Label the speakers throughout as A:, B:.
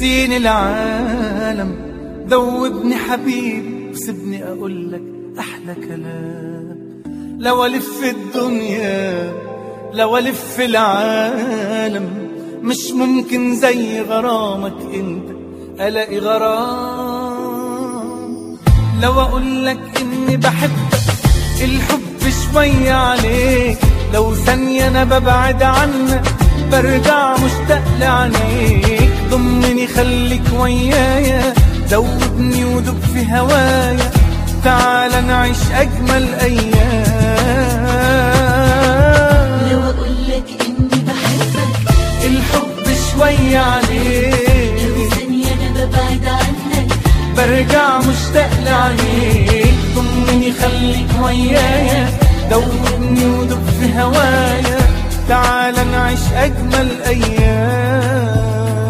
A: نسيني العالم ذوبني حبيبي وسبني اقول لك احلى كلام لو الف الدنيا لو الف العالم مش ممكن زي غرامك انت الاقي غرام لو اقول لك اني بحبك الحب شوية عليك لو ثانية انا ببعد عنك برجع مشتاق لعينيك ضمني خليك ويايا دوبني ودب في هوايا تعال نعيش اجمل ايام
B: لو اقولك اني بحبك
A: الحب شوية
B: لو
A: عليك
B: ثانية انا ببعد عنك
A: برجع مشتاق لعينيك ضمني خليك ويايا دوبني ودب في هوايا تعال نعيش اجمل ايام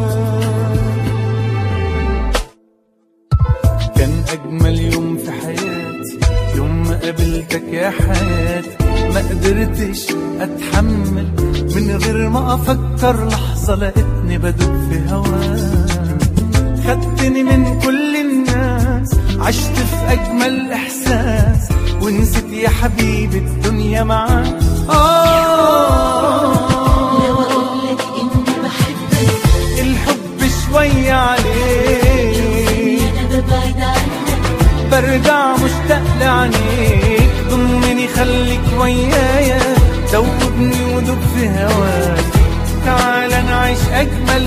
A: كان اجمل يوم في حياتي يوم ما قابلتك يا حياتي ما قدرتش اتحمل من غير ما افكر لحظه لقيتني بدب في هواك خدتني من كل الناس عشت في اجمل احساس ونسيت يا حبيبي الدنيا معاك
B: لو
A: آه
B: اقولك اني بحبك
A: الحب شوية عليك
B: انا ببعد عنك
A: برجع مشتاق لعينيك ضمني خليك ويايا دوبني ودب في هواك تعال نعيش اجمل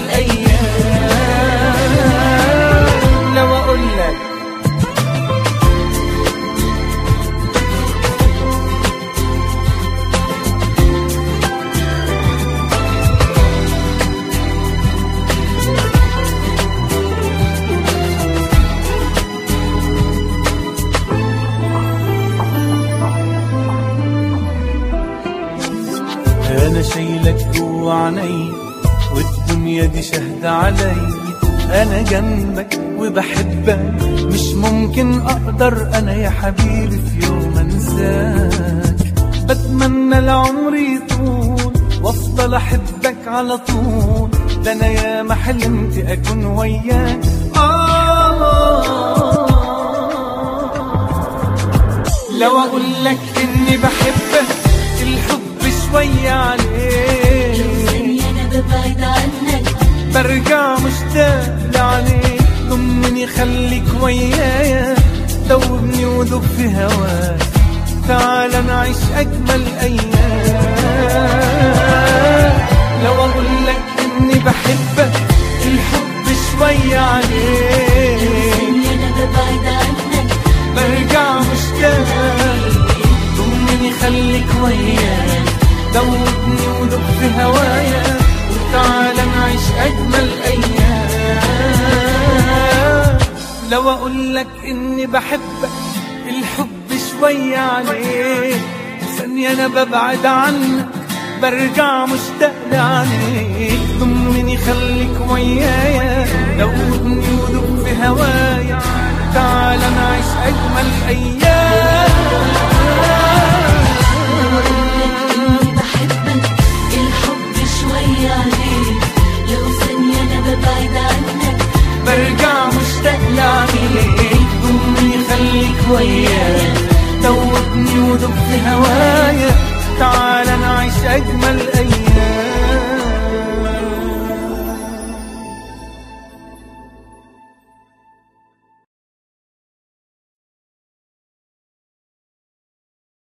A: ايام لو اقول لك انا شايلك جوا عيني والدنيا دي شهد علي انا جنبك وبحبك مش ممكن اقدر انا يا حبيبي في يوم انساك بتمنى العمر يطول وافضل احبك على طول ده انا يا ما حلمت اكون وياك آه لو اقول لك اني بحبك الحب شوية عليك
B: ثانية انا ببعد عنك
A: برجع مشتاق لعليك ضمني خليك ويايا دوبني ودب في هواك تعال نعيش اجمل ايام لو اقول لك اني بحبك الحب شوية عليك
B: ثانية انا ببعد عنك
A: برجع مشتاق ضمني خليك ويايا دوبني ودب في هوايا وتعال نعيش اجمل ايام لو اقول لك اني بحبك الحب شوية عليك ثانية انا ببعد عنك برجع مشتاق لعينيك ضمني خليك ويايا دوبني ودب في هوايا تعال نعيش اجمل ايام
B: اني بحبك الحب شوية عليك لو ثانية انا ببعد عنك
A: برجع مشتاق لعينيك ضمني خليك ويايا دوبني ودب في هوايا تعال نعيش اجمل ايام